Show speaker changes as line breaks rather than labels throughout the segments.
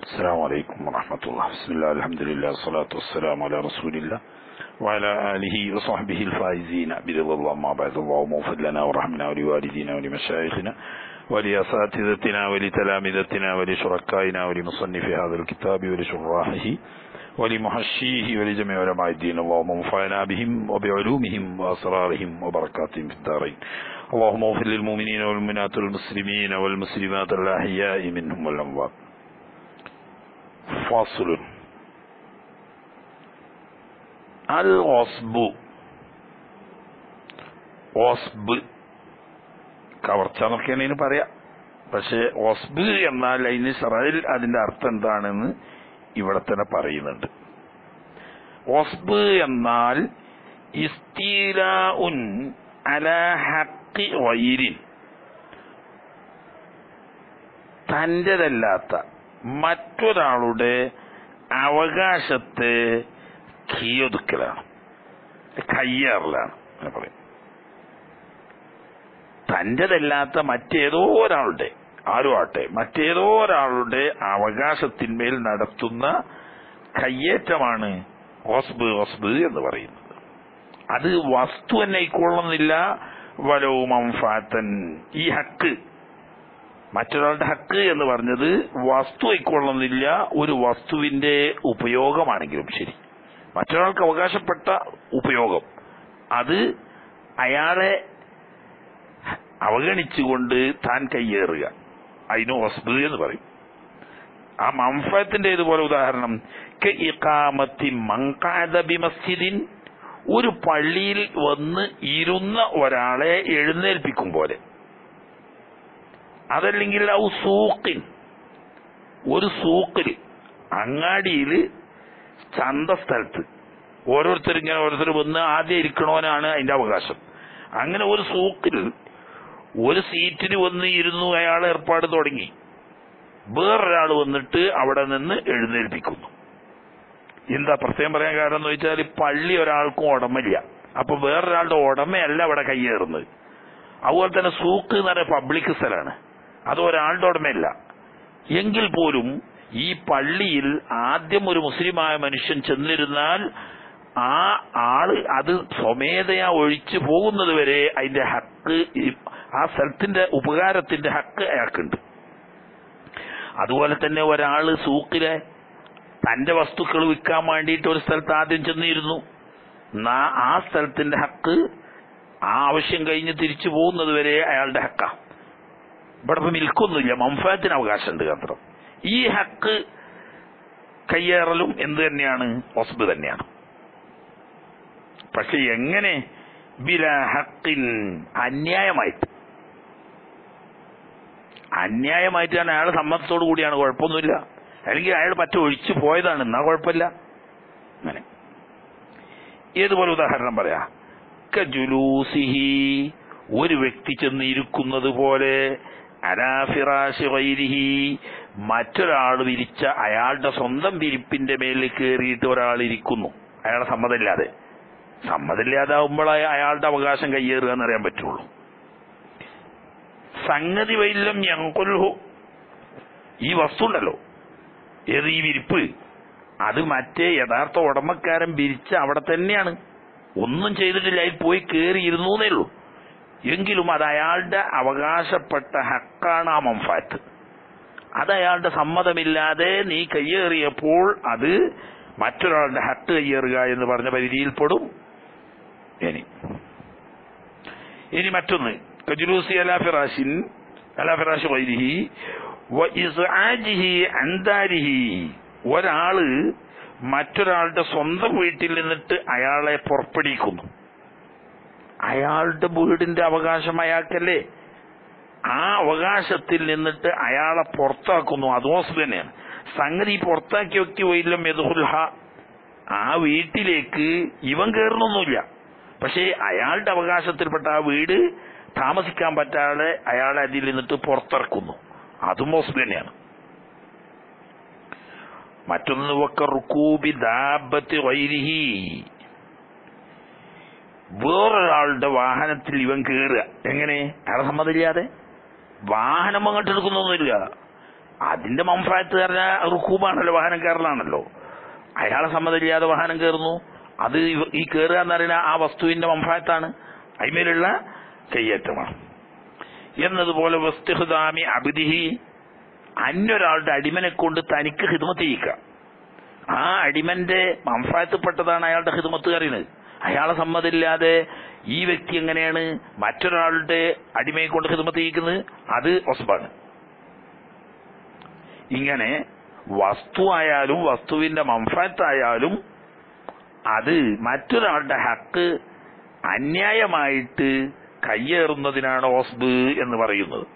السلام عليكم ورحمة الله بسم الله الحمد لله والصلاة والسلام على رسول الله وعلى آله وصحبه الفائزين برضا الله ما بعد اللهم اغفر لنا وارحمنا ولوالدينا ولمشايخنا ولأساتذتنا ولتلامذتنا ولشركائنا ولمصنف هذا الكتاب ولشراحه ولمحشيه ولجميع علماء الدين اللهم انفعنا بهم وبعلومهم وأسرارهم وبركاتهم في الدارين اللهم اغفر للمؤمنين والمؤمنات والمسلمين والمسلمات الأحياء منهم والأموات فاصل الغصب ഓസ്ബ് കവർച്ച എന്നൊക്കെയാണ് ഇതിന് പറയാ പക്ഷെ ഓസ്ബ് എന്നാൽ അതിന് ഷറയിൽ അതിന്റെ അർത്ഥം എന്താണെന്ന് ഇവിടെ തന്നെ പറയുന്നുണ്ട് ഓസ്ബ് എന്നാൽ ഇസ്തീലാഉൻ അല ഹക്കി വൈരിൻ തൻ്റെതല്ലാത്ത മറ്റൊരാളുടെ അവകാശത്തെ കീയൊതുക്കലാണ് കയ്യേറലാണ് എന്ന് പറയും തൻ്റെതല്ലാത്ത മറ്റേതോ ഒരാളുടെ ആരും ആട്ടെ മറ്റേതോ ഒരാളുടെ അവകാശത്തിന്മേൽ നടത്തുന്ന കയ്യേറ്റമാണ് ഓസ്ബ് ഓസ്ബ് എന്ന് പറയുന്നത് അത് വസ്തു തന്നെ ഇക്കൊള്ളുന്നില്ല വലവും അംഫാത്തൻ ഈ ഹക്ക് മറ്റൊരാളുടെ ഹക്ക് എന്ന് പറഞ്ഞത് വസ്തു ഇക്കൊള്ളുന്നില്ല ഒരു വസ്തുവിന്റെ ഉപയോഗമാണെങ്കിലും ശരി മറ്റൊരാൾക്ക് അവകാശപ്പെട്ട ഉപയോഗം അത് അയാളെ അവഗണിച്ചുകൊണ്ട് താൻ കയ്യേറുക അതിന് വസ്തു എന്ന് പറയും ആ മംഫത്തിന്റെ ഇതുപോലെ ഉദാഹരണം ഇഖാമത്തി മങ്കാദബി മസ്ജിദിൻ ഒരു പള്ളിയിൽ വന്ന് ഇരുന്ന ഒരാളെ എഴുന്നേൽപ്പിക്കും പോലെ അതല്ലെങ്കിൽ ഔ സൂക്കിൻ ഒരു സൂക്കിൽ അങ്ങാടിയിൽ ചന്ത സ്ഥലത്ത് ഓരോരുത്തർ ഇങ്ങനെ ഓരോരുത്തർ വന്ന് ആദ്യം ഇരിക്കണോനാണ് അതിന്റെ അവകാശം അങ്ങനെ ഒരു സൂക്കിൽ ഒരു സീറ്റിന് വന്ന് ഇരുന്നു അയാൾ ഏർപ്പാട് തുടങ്ങി വേറൊരാൾ വന്നിട്ട് അവിടെ നിന്ന് എഴുന്നേൽപ്പിക്കുന്നു എന്താ പ്രത്യേകം പറയാൻ കാരണം എന്ന് വെച്ചാൽ പള്ളി ഒരാൾക്കും ഉടമയില്ല അപ്പൊ വേറൊരാളുടെ ഉടമയല്ല അവിടെ കയ്യേറുന്നത് അതുപോലെ തന്നെ സൂക്ക് എന്ന് പറയുന്ന പബ്ലിക് സ്ഥലമാണ് അത് ഒരാളുടെ ഉടമയല്ല എങ്കിൽ പോലും ഈ പള്ളിയിൽ ആദ്യം ഒരു മുസ്ലിമായ മനുഷ്യൻ ചെന്നിരുന്നാൽ ആ ആള് അത് സ്വമേധയാ ഒഴിച്ചു പോകുന്നത് വരെ അതിന്റെ ഹക്ക് ആ സ്ഥലത്തിന്റെ ഉപകാരത്തിന്റെ ഹക്ക് അയാൾക്കുണ്ട് അതുപോലെ തന്നെ ഒരാള് സൂക്കിലെ തന്റെ വസ്തുക്കൾ വിൽക്കാൻ വേണ്ടിയിട്ട് ഒരു സ്ഥലത്ത് ആദ്യം ചെന്നിരുന്നു ആ സ്ഥലത്തിന്റെ ഹക്ക് ആ ആവശ്യം കഴിഞ്ഞ് തിരിച്ചു പോകുന്നത് വരെ അയാളുടെ ഹക്കാ ഇവിടെ ഇപ്പൊ മിൽക്കൊന്നുമില്ല മംഫാത്തിന് അവകാശമുണ്ട് മാത്രം ഈ ഹക്ക് കയ്യേറലും എന്ത് തന്നെയാണ് ഒസ്ബ് തന്നെയാണ് പക്ഷെ എങ്ങനെ ബില ഹക്കിൻ അന്യായമായിട്ട് അന്യായമായിട്ടാണ് അയാൾ സമ്മതത്തോടു കൂടിയാണ് കുഴപ്പമൊന്നുമില്ല അല്ലെങ്കിൽ അയാൾ മറ്റു ഒഴിച്ചു പോയതാണ് എന്നാ കുഴപ്പമില്ല അങ്ങനെ ഏതുപോലെ ഉദാഹരണം പറയാ ജുലൂസിഹി ഒരു വ്യക്തി ചെന്ന് ഇരിക്കുന്നത് പോലെ അനാഫിറാശി വൈരിഹി മറ്റൊരാൾ വിരിച്ച അയാളുടെ സ്വന്തം വിരിപ്പിന്റെ മേലിൽ കയറിയിട്ട് ഒരാൾ ഇരിക്കുന്നു അയാളെ സമ്മതമില്ലാതെ സമ്മതമില്ലാതാവുമ്പോൾ അയാളുടെ അവകാശം കയ്യേറുക എന്നറിയാൻ പറ്റുള്ളൂ സംഗതി വൈല്യം ഞങ്കൊല്ലു ഈ വസ്തു ഉണ്ടല്ലോ ഏത് ഈ വിരിപ്പ് അത് മറ്റേ യഥാർത്ഥ ഉടമക്കാരൻ വിരിച്ച അവിടെ തന്നെയാണ് ഒന്നും ചെയ്തിട്ടില്ല അതിൽ പോയി കയറി ഇരുന്നേ ഉള്ളൂ എങ്കിലും അത് അയാളുടെ അവകാശപ്പെട്ട ഹക്കാണ് ആ മംഫാറ്റ് അത് അയാളുടെ സമ്മതമില്ലാതെ നീ കയ്യേറിയപ്പോൾ അത് മറ്റൊരാളുടെ ഹക്ക് കയ്യേറുക എന്ന് പറഞ്ഞ പരിധിയിൽപ്പെടും ഇനി ഇനി മറ്റൊന്ന് കജുലൂസി അലാഫിറാഷിൻ അലാഫിറാഷ് വൈരിഹി അന്താരിഹി ഒരാള് മറ്റൊരാളുടെ സ്വന്തം വീട്ടിൽ നിന്നിട്ട് അയാളെ പുറപ്പെടിക്കുന്നു അയാളുടെ വീടിന്റെ അവകാശം അയാൾക്കല്ലേ ആ അവകാശത്തിൽ നിന്നിട്ട് അയാളെ പുറത്താക്കുന്നു അതോസ് തന്നെയാണ് സംഗതി പുറത്താക്കി വെക്കി പോയില്ല മെതുഹുൽഹ ആ വീട്ടിലേക്ക് ഇവൻ കയറുന്നൊന്നുമില്ല പക്ഷേ അയാളുടെ അവകാശത്തിൽപ്പെട്ട ആ വീട് താമസിക്കാൻ പറ്റാതെ അയാളെ അതിൽ നിന്നിട്ട് പുറത്തിറക്കുന്നു അതും മോസ് തന്നെയാണ് മറ്റൊന്ന് വക്ക റുക്കൂബി ദാബത്ത് വൈരിഹി വേറൊരാളുടെ വാഹനത്തിൽ ഇവൻ കയറുക എങ്ങനെ അയാളെ സമ്മതമില്ലാതെ വാഹനം അങ്ങോട്ട് എടുക്കുന്നൊന്നുമില്ല അതിന്റെ മംഫായത്ത് പറഞ്ഞാൽ റുക്കൂബാണല്ലോ വാഹനം കയറലാണല്ലോ അയാളെ സമ്മതമില്ലാതെ വാഹനം കയറുന്നു അത് ഇവ- ഈ കയറുക എന്ന് പറയുന്ന ആ വസ്തുവിന്റെ മംഫായത്താണ് അതിമേലുള്ള കയ്യേറ്റമാണ് എന്നതുപോലെ വസ്തുഹദാമി അബിദിഹി അന്യൊരാളുടെ അടിമനെ കൊണ്ട് തനിക്ക് ഹിദ്മത്ത് ചെയ്യിക്കുക ആ അടിമന്റെ മംഫായത്തിൽപ്പെട്ടതാണ് അയാളുടെ ഹിദ്മത്ത് അറിയുന്നത് അയാളെ സമ്മതമില്ലാതെ ഈ വ്യക്തി എങ്ങനെയാണ് മറ്റൊരാളുടെ അടിമയെ കൊണ്ട് ഹിദ്മത്ത് ചെയ്യിക്കുന്നത് അത് ഒസ്ബാണ് ഇങ്ങനെ വസ്തു ആയാലും വസ്തുവിന്റെ മംഫാത്തായാലും അത് മറ്റൊരാളുടെ ഹക്ക് അന്യായമായിട്ട് കയ്യേറുന്നതിനാണ് ഓസ്ബ് എന്ന് പറയുന്നത്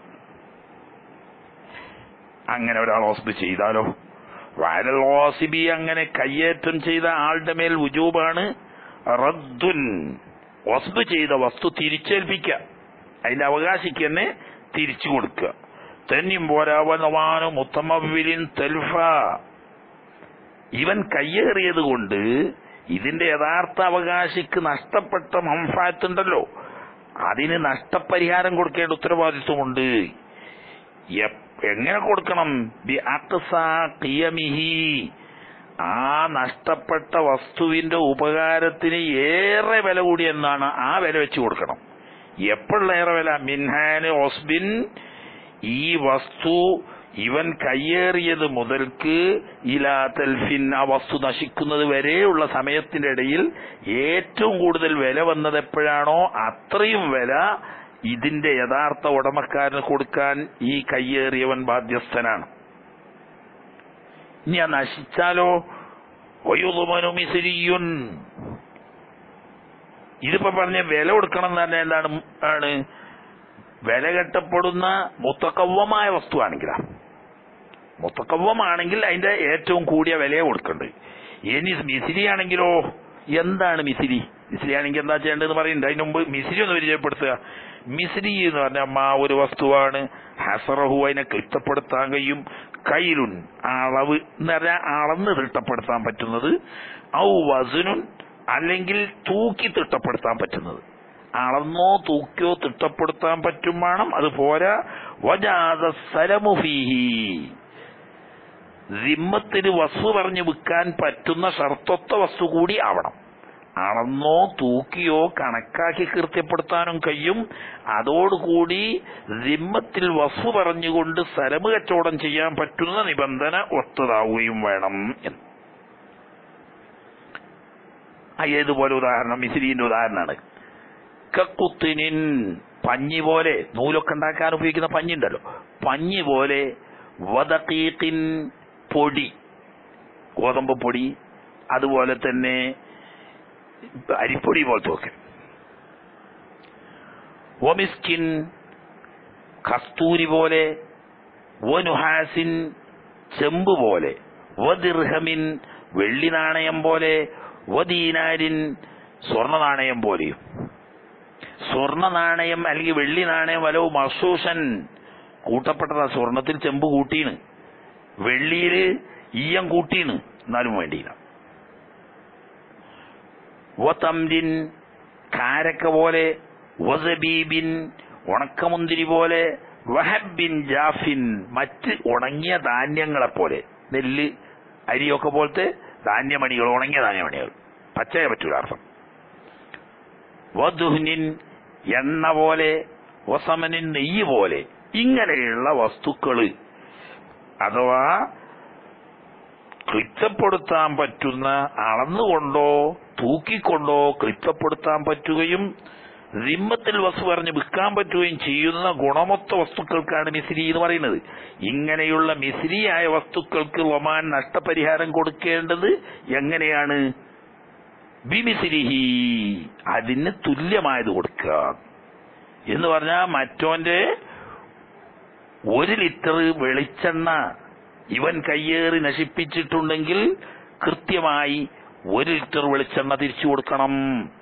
അങ്ങനെ ഒരാൾ ഓസ്ബ് ചെയ്താലോ വയലൽ ഓസിബി അങ്ങനെ കയ്യേറ്റം ചെയ്ത ആളുടെ മേൽ വുജൂബാണ് റദ്ദുൻ ഓസ്ബ് ചെയ്ത വസ്തു തിരിച്ചേൽപ്പിക്കുക അതിന്റെ അവകാശിക്ക് തന്നെ തിരിച്ചു കൊടുക്കുക തന്നെയും പോരാവനവാനു മുത്തമവിലിൻ തെൽഫ ഇവൻ കയ്യേറിയത് കൊണ്ട് ഇതിന്റെ യഥാർത്ഥ അവകാശിക്ക് നഷ്ടപ്പെട്ട മംഫാത്തുണ്ടല്ലോ അതിന് നഷ്ടപരിഹാരം കൊടുക്കേണ്ട ഉത്തരവാദിത്വമുണ്ട് എപ്- എങ്ങനെ കൊടുക്കണം ബി അക്സാ ഖിയമിഹി ആ നഷ്ടപ്പെട്ട വസ്തുവിന്റെ ഉപകാരത്തിന് ഏറെ വില കൂടി എന്നാണ് ആ വില വെച്ച് കൊടുക്കണം എപ്പോഴുള്ള ഏറെ വില മിൻഹാന് ഓസ്ബിൻ ഈ വസ്തു ഇവൻ കയ്യേറിയത് മുതൽക്ക് ഇലാ തൽഫിൻ ആ വസ്തു നശിക്കുന്നത് വരെയുള്ള സമയത്തിന്റെ ഇടയിൽ ഏറ്റവും കൂടുതൽ വില വന്നത് എപ്പോഴാണോ അത്രയും വില ഇതിന്റെ യഥാർത്ഥ ഉടമക്കാരന് കൊടുക്കാൻ ഈ കയ്യേറിയവൻ ബാധ്യസ്ഥനാണ് ഇനി ആ നശിച്ചാലോ വയുതുമനു മിസിരിയുൻ ഇതിപ്പോ പറഞ്ഞ വില കൊടുക്കണം എന്ന് പറഞ്ഞാൽ എന്താണ് ആണ് വില കെട്ടപ്പെടുന്ന മുത്തക്കവ്വമായ വസ്തുവാണെങ്കിലാ മുത്തക്കവ്വമാണെങ്കിൽ അതിന്റെ ഏറ്റവും കൂടിയ വിലയെ കൊടുക്കണ്ട് ഇനി മിസിരി ആണെങ്കിലോ എന്താണ് മിസിരി മിസിരി ആണെങ്കിൽ എന്താ ചെയ്യേണ്ടതെന്ന് പറയുന്നുണ്ട് അതിന് മുമ്പ് മിസിരി ഒന്ന് പരിചയപ്പെടുത്തുക മിസിരി എന്ന് പറഞ്ഞാൽ അമ്മ ഒരു വസ്തുവാണ് ഹസറഹു അതിനെ ക്ലിപ്തപ്പെടുത്താൻ കഴിയും കയ്യിലുൻ അളവ് എന്ന് പറഞ്ഞാൽ അളന്ന് തിട്ടപ്പെടുത്താൻ പറ്റുന്നത് ഔ വസുനുൻ അല്ലെങ്കിൽ തൂക്കി തിട്ടപ്പെടുത്താൻ പറ്റുന്നത് അളന്നോ തൂക്കിയോ തിട്ടപ്പെടുത്താൻ പറ്റും വേണം അത് പോരാ വജാദ സലമുഫീഹി ദിമ്മത്തിന് വസ്തു പറഞ്ഞു വിൽക്കാൻ പറ്റുന്ന ഷർത്തത്വ വസ്തു കൂടി ആവണം അളന്നോ തൂക്കിയോ കണക്കാക്കി കൃത്യപ്പെടുത്താനും കഴിയും അതോടുകൂടി ദിമ്മത്തിൽ വസ്തു പറഞ്ഞുകൊണ്ട് സരമ് കച്ചവടം ചെയ്യാൻ പറ്റുന്ന നിബന്ധന ഒത്തതാവുകയും വേണം എന്ന് ആ ഏതുപോലെ ഉദാഹരണം മിസിരിന്റെ ഉദാഹരണമാണ് കക്കുത്തിനിൻ പഞ്ഞി പോലെ നൂലൊക്കെ ഉണ്ടാക്കാൻ ഉപയോഗിക്കുന്ന പഞ്ഞി ഉണ്ടല്ലോ പഞ്ഞി പോലെ വദക്കീത്തിൻ പൊടി ഗോതമ്പ് പൊടി അതുപോലെ തന്നെ അരിപ്പൊടി പോലത്തെ ഒക്കെ ഒമിസ്കിൻ കസ്തൂരി പോലെ വനുഹാസിൻ ചെമ്പ് പോലെ വദിർഹമിൻ വെള്ളി നാണയം പോലെ വദീനാരിൻ സ്വർണ്ണ നാണയം പോലെയും സ്വർണ്ണ നാണയം അല്ലെങ്കിൽ വെള്ളി നാണയം വലവ് മസൂഷൻ കൂട്ടപ്പെട്ടതാ സ്വർണത്തിൽ ചെമ്പ് കൂട്ടീണ് വെള്ളിയില് ഈയം കൂട്ടീണ് എന്നാലും വേണ്ടിയില്ല വതംരിൻ കാരക്ക പോലെ വസബീബിൻ ഉണക്കമുന്തിരി പോലെ വഹബിൻ ജാഫിൻ മറ്റ് ഉണങ്ങിയ ധാന്യങ്ങളെ പോലെ നെല്ല് അരിയൊക്കെ പോലത്തെ ധാന്യമണികൾ ഉണങ്ങിയ ധാന്യമണികൾ പച്ചയെ പറ്റൂല അർത്ഥം വധുഹ്നിൻ എണ്ണ പോലെ വസമനിൻ നെയ്യ് പോലെ ഇങ്ങനെയുള്ള വസ്തുക്കള് അഥവാ ക്ലിത്തപ്പെടുത്താൻ പറ്റുന്ന അളന്നുകൊണ്ടോ തൂക്കിക്കൊണ്ടോ ക്ലിത്തപ്പെടുത്താൻ പറ്റുകയും റിമ്മത്തിൽ വസ്തു പറഞ്ഞ് വിൽക്കാൻ പറ്റുകയും ചെയ്യുന്ന ഗുണമൊത്ത വസ്തുക്കൾക്കാണ് മിസിരി എന്ന് പറയുന്നത് ഇങ്ങനെയുള്ള മിസിരിയായ വസ്തുക്കൾക്ക് ഒമാൻ നഷ്ടപരിഹാരം കൊടുക്കേണ്ടത് എങ്ങനെയാണ് ബിമിസിരിഹി അതിന് തുല്യമായത് കൊടുക്കുക എന്ന് പറഞ്ഞാൽ മറ്റോന്റെ ഒരു ലിറ്റർ വെളിച്ചെണ്ണ ഇവൻ കയ്യേറി നശിപ്പിച്ചിട്ടുണ്ടെങ്കിൽ കൃത്യമായി ഒരു ലിറ്റർ വെളിച്ചെണ്ണ തിരിച്ചു കൊടുക്കണം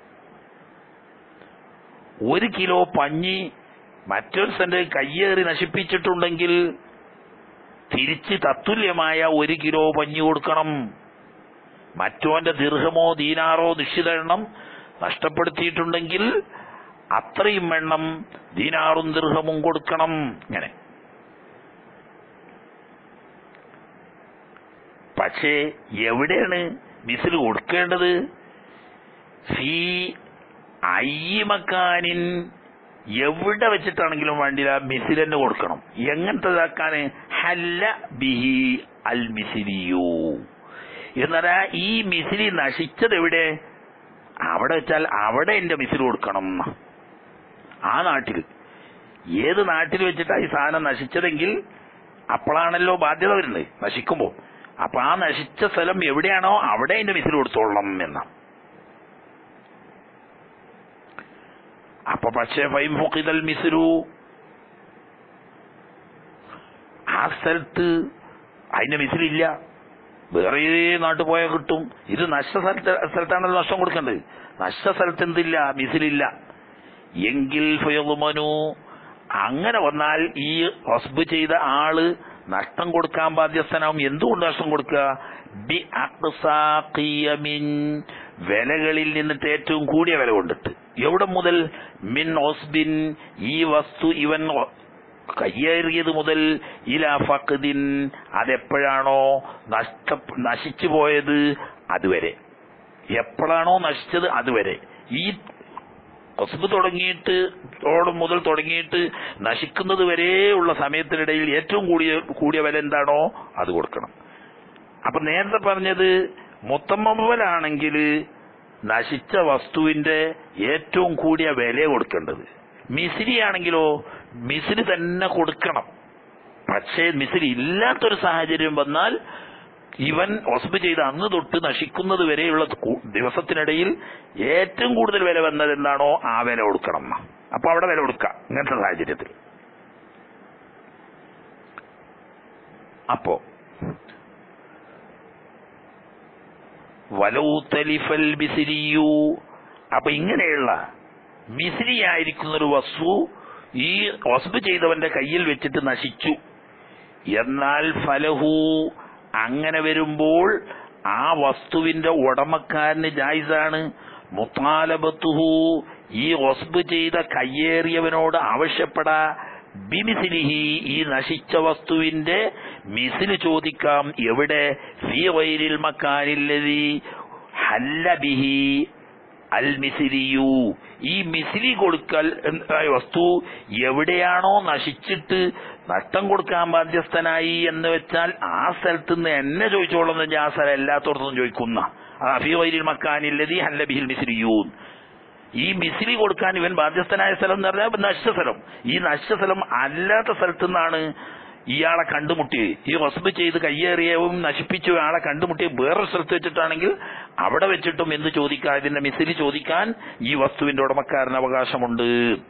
ഒരു കിലോ പഞ്ഞി മറ്റൊരു സെന്റ് കയ്യേറി നശിപ്പിച്ചിട്ടുണ്ടെങ്കിൽ തിരിച്ച് തത്തുല്യമായ ഒരു കിലോ പഞ്ഞി കൊടുക്കണം മറ്റോന്റെ ദീർഘമോ ദീനാറോ നിശ്ചിത എണ്ണം നഷ്ടപ്പെടുത്തിയിട്ടുണ്ടെങ്കിൽ അത്രയും എണ്ണം ദീനാറും ദീർഘമും കൊടുക്കണം ഇങ്ങനെ പക്ഷേ എവിടെയാണ് മിസിൽ കൊടുക്കേണ്ടത് ഫീ അയ്യമക്കാനിൻ എവിടെ വെച്ചിട്ടാണെങ്കിലും വേണ്ടില്ല മിസിൽ തന്നെ കൊടുക്കണം എങ്ങനത്തെ ഇതാക്കാന് ഹല്ല ബിഹി അൽ മിസിലിയു എന്നാ ഈ മിസിലി നശിച്ചത് എവിടെ അവിടെ വെച്ചാൽ അവിടെ എന്റെ മിസിൽ കൊടുക്കണം ന്നാ. ആ നാട്ടിൽ ഏത് നാട്ടിൽ വെച്ചിട്ടാ ഈ സാധനം നശിച്ചതെങ്കിൽ അപ്പോഴാണല്ലോ ബാധ്യത വരുന്നത് നശിക്കുമ്പോ അപ്പൊ ആ നശിച്ച സ്ഥലം എവിടെയാണോ അവിടെ അതിന്റെ മിസിൽ കൊടുത്തോളണം എന്നാ അപ്പൊ പക്ഷേ ഫൈം ഫുഖിദൽ മിസിലു ആ സ്ഥലത്ത് അതിന്റെ മിസിലില്ല വേറെ നാട്ടിൽ പോയാൽ കിട്ടും ഇത് നഷ്ട സ്ഥലത്ത് സ്ഥലത്താണല്ലോ നഷ്ടം കൊടുക്കേണ്ടത് നഷ്ട സ്ഥലത്ത് എന്തില്ല മിസിലില്ല എങ്കിൽ ഫയലുമനു അങ്ങനെ വന്നാൽ ഈ ഹസ്ബ് ചെയ്ത ആള് നഷ്ടം കൊടുക്കാൻ ബാധ്യസ്ഥനാവും എന്തുകൊണ്ട് നഷ്ടം കൊടുക്കുക ബി അഖ്സാ ഖിയമിൻ വിലകളിൽ നിന്നിട്ട് ഏറ്റവും കൂടിയ വില കൊണ്ടിട്ട് എവിടെ മുതൽ മിൻ ഹസ്ബിൻ ഈ വസ്തു ഇവൻ കയ്യേറിയത് മുതൽ ഇല ഫഖദിൻ അതെപ്പോഴാണോ നഷ്ട നശിച്ചു പോയത് അതുവരെ എപ്പോഴാണോ നശിച്ചത് അതുവരെ ഈ കൊസ്ബ് തുടങ്ങിയിട്ട് ഓളം മുതൽ തുടങ്ങിയിട്ട് നശിക്കുന്നത് വരെയുള്ള സമയത്തിനിടയിൽ ഏറ്റവും കൂടിയ കൂടിയ വില എന്താണോ അത് കൊടുക്കണം അപ്പൊ നേരത്തെ പറഞ്ഞത് മുത്തമ്മലാണെങ്കിൽ നശിച്ച വസ്തുവിന്റെ ഏറ്റവും കൂടിയ വില കൊടുക്കേണ്ടത് മിസിരി ആണെങ്കിലോ മിസിരി തന്നെ കൊടുക്കണം പക്ഷേ മിസിരി ഇല്ലാത്തൊരു സാഹചര്യം വന്നാൽ ഇവൻ ഒസ്ബ് ചെയ്ത് അന്ന് തൊട്ട് നശിക്കുന്നത് വരെയുള്ള കു- ദിവസത്തിനിടയിൽ ഏറ്റവും കൂടുതൽ വില വന്നത് എന്താണോ ആ വില കൊടുക്കണം എന്നാ. അപ്പൊ അവിടെ വില കൊടുക്കാം ഇങ്ങനത്തെ സാഹചര്യത്തിൽ അപ്പോ വലൗത്തലിഫൽ ബിസിരിയു അപ്പൊ ഇങ്ങനെയുള്ള മിസിരിയായിരിക്കുന്ന ഒരു വസ്തു ഈ ഒസ്ബ് ചെയ്തവന്റെ കയ്യിൽ വെച്ചിട്ട് നശിച്ചു എന്നാൽ ഫലഹു അങ്ങനെ വരുമ്പോൾ ആ വസ്തുവിന്റെ ഉടമക്കാരന് ജായിസാണ് മുത്താലബത്തുഹു ഈ ഒസ്ബ് ചെയ്ത കയ്യേറിയവനോട് ആവശ്യപ്പെടാ ബിമിസിലിഹി ഈ നശിച്ച വസ്തുവിന്റെ മിസില് ചോദിക്കാം എവിടെ ഫീ വൈരിൽ മക്കാനില്ലതി ഹല്ല ബിഹി അൽ മിസിലിയു ഈ മിസിലി കൊടുക്കൽ എന്ന വസ്തു എവിടെയാണോ നശിച്ചിട്ട് നഷ്ടം കൊടുക്കാൻ ബാധ്യസ്ഥനായി എന്ന് വെച്ചാൽ ആ സ്ഥലത്ത് നിന്ന് എന്നെ ചോദിച്ചോളന്ന് വെച്ചാൽ ആ സ്ഥലം എല്ലാത്തോടത്തും ചോദിക്കുന്ന അഫി വൈരിൽ മക്കാനില്ലതി ഹല്ല ബിഹിൽ മിസിലിയൂ ഈ മിസിലി കൊടുക്കാൻ ഇവൻ ബാധ്യസ്ഥനായ സ്ഥലം എന്ന് പറഞ്ഞാൽ നശിച്ച സ്ഥലം ഈ നശിച്ച സ്ഥലം അല്ലാത്ത സ്ഥലത്തു നിന്നാണ് ഇയാളെ കണ്ടുമുട്ടിയത് ഈ വസ്തു ചെയ്ത് കയ്യേറിയവും നശിപ്പിച്ചു ആളെ കണ്ടുമുട്ടിയ വേറൊരു സ്ഥലത്ത് വെച്ചിട്ടാണെങ്കിൽ അവിടെ വെച്ചിട്ടും എന്ത് ചോദിക്കാൻ ഇതിന്റെ മിസിലി ചോദിക്കാൻ ഈ വസ്തുവിന്റെ ഉടമക്കാരന് അവകാശമുണ്ട്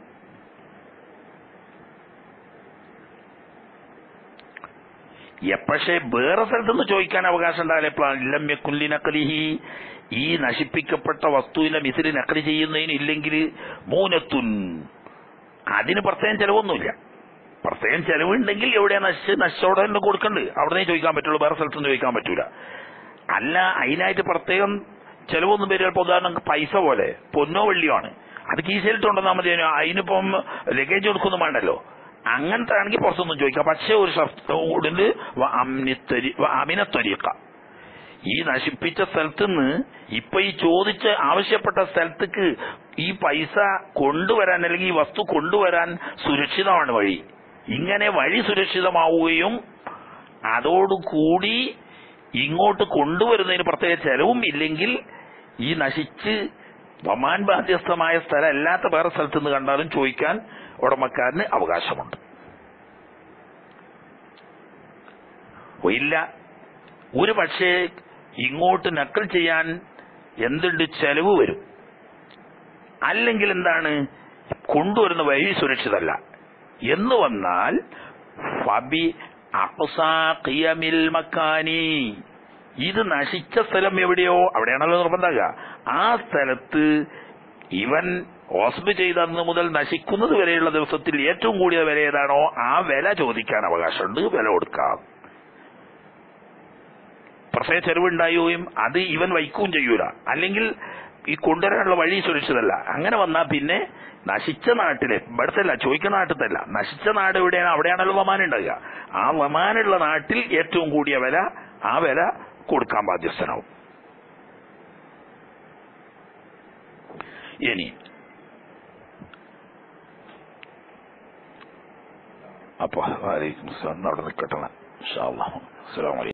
പക്ഷേ വേറെ സ്ഥലത്തുനിന്ന് ചോദിക്കാൻ അവകാശം ഉണ്ടാവില്ല എപ്പോഴാണ് ഇല്ലമ്യക്കുല്ലി നക്കലിഹി ഈ നശിപ്പിക്കപ്പെട്ട വസ്തുവിന്റെ മിസിലി നക്കലി ചെയ്യുന്നതിന് ഇല്ലെങ്കിൽ മൂനത്തുൻ അതിന് പ്രത്യേകം ചെലവൊന്നുമില്ല പ്രത്യേകം ചെലവുണ്ടെങ്കിൽ എവിടെയാ നശിച്ച് നശിച്ചോടെ തന്നെ കൊടുക്കണ്ട് അവിടെ ചോദിക്കാൻ പറ്റുള്ളൂ വേറെ സ്ഥലത്തൊന്നും ചോദിക്കാൻ പറ്റൂല അല്ല അതിനായിട്ട് പ്രത്യേകം ചെലവൊന്നും വരിക ഇപ്പൊ ഉദാഹരണം പൈസ പോലെ പൊന്നോ വെള്ളിയോ ആണ് അത് കീശയിലിട്ടുണ്ടെന്നാൽ മതി അതിനിപ്പം ലഗേജ് കൊടുക്കൊന്നും വേണ്ടല്ലോ അങ്ങനത്തെ ആണെങ്കിൽ പുറത്തൊന്നും ചോദിക്കാം പക്ഷേ ഒരു ഷർട്ടുണ്ട് അമിനത്വരീക്ക ഈ നശിപ്പിച്ച സ്ഥലത്ത് നിന്ന് ഇപ്പൊ ഈ ചോദിച്ച് ആവശ്യപ്പെട്ട സ്ഥലത്തേക്ക് ഈ പൈസ കൊണ്ടുവരാൻ അല്ലെങ്കിൽ ഈ വസ്തു കൊണ്ടുവരാൻ സുരക്ഷിതമാണ് വഴി ഇങ്ങനെ വഴി സുരക്ഷിതമാവുകയും അതോടുകൂടി ഇങ്ങോട്ട് കൊണ്ടുവരുന്നതിന് പ്രത്യേക ചെലവും ഇല്ലെങ്കിൽ ഈ നശിച്ച് വമാൻ ബാധ്യസ്ഥമായ സ്ഥലം അല്ലാത്ത വേറെ സ്ഥലത്ത് നിന്ന് കണ്ടാലും ചോദിക്കാൻ ഉടമക്കാരന് അവകാശമുണ്ട് ഇല്ല ഒരു പക്ഷേ ഇങ്ങോട്ട് നക്കൽ ചെയ്യാൻ എന്തുണ്ട് ചെലവ് വരും അല്ലെങ്കിൽ എന്താണ് കൊണ്ടുവരുന്ന വഴി സുരക്ഷിതല്ല എന്ന് വന്നാൽ ഫബി അഖ്സാ ഖിയമിൽ മക്കാനി ഇത് നശിച്ച സ്ഥലം എവിടെയോ അവിടെയാണല്ലോ നിർബന്ധമാകുക ആ സ്ഥലത്ത് ഇവൻ ഓസ്ബ് ചെയ്ത അന്ന് മുതൽ നശിക്കുന്നത് വരെയുള്ള ദിവസത്തിൽ ഏറ്റവും കൂടിയ വില ഏതാണോ ആ വില ചോദിക്കാൻ അവകാശമുണ്ട് വില കൊടുക്കാം പ്രത്യേക ചെലവുണ്ടാവുകയും അത് ഇവൻ വഹിക്കുകയും ചെയ്യൂല അല്ലെങ്കിൽ ഈ കൊണ്ടുവരാനുള്ള വഴി സുരക്ഷിതല്ല അങ്ങനെ വന്നാൽ പിന്നെ നശിച്ച നാട്ടിലെ ഇവിടത്തല്ല ചോദിക്കുന്ന നാട്ടിലല്ല നശിച്ച നാട് എവിടെയാണ് അവിടെയാണല്ലോ വമാൻ ഉണ്ടാകുക ആ വമാനുള്ള നാട്ടിൽ ഏറ്റവും കൂടിയ വില ആ വില കൊടുക്കാൻ ബാധ്യസ്ഥനാവും ഇനി അപ്പൊ വലൈക്കും അസ്സലാം അവിടെ നിൽക്കട്ടെ അസ്സലാമു അലൈക്കും